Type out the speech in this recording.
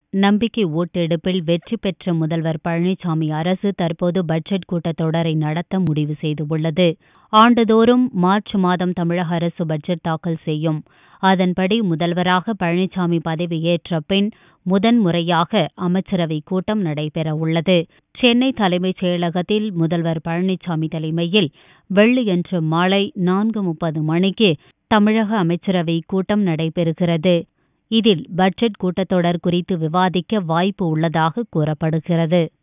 நம்பிக்கை ஓட்டெடுப்பில் வெற்றி பெற்ற முதல்வர் பழனிசாமி அரசு தற்போது பட்ஜெட் கூட்டத்தொடரை நடத்த முடிவு செய்துள்ளது ஆண்டுதோறும் மார்ச் மாதம் தமிழக அரசு பட்ஜெட் தாக்கல் செய்யும் அதன்படி முதல்வராக பழனிசாமி பதவியேற்ற பின் முதன்முறையாக அமைச்சரவை கூட்டம் நடைபெறவுள்ளது சென்னை தலைமைச் செயலகத்தில் முதல்வர் பழனிசாமி தலைமையில் வெள்ளியன்று மாலை நான்கு முப்பது மணிக்கு தமிழக அமைச்சரவை கூட்டம் நடைபெறுகிறது இதில் பட்ஜெட் கூட்டத்தொடர் குறித்து விவாதிக்க வாய்ப்பு உள்ளதாக கூறப்படுகிறது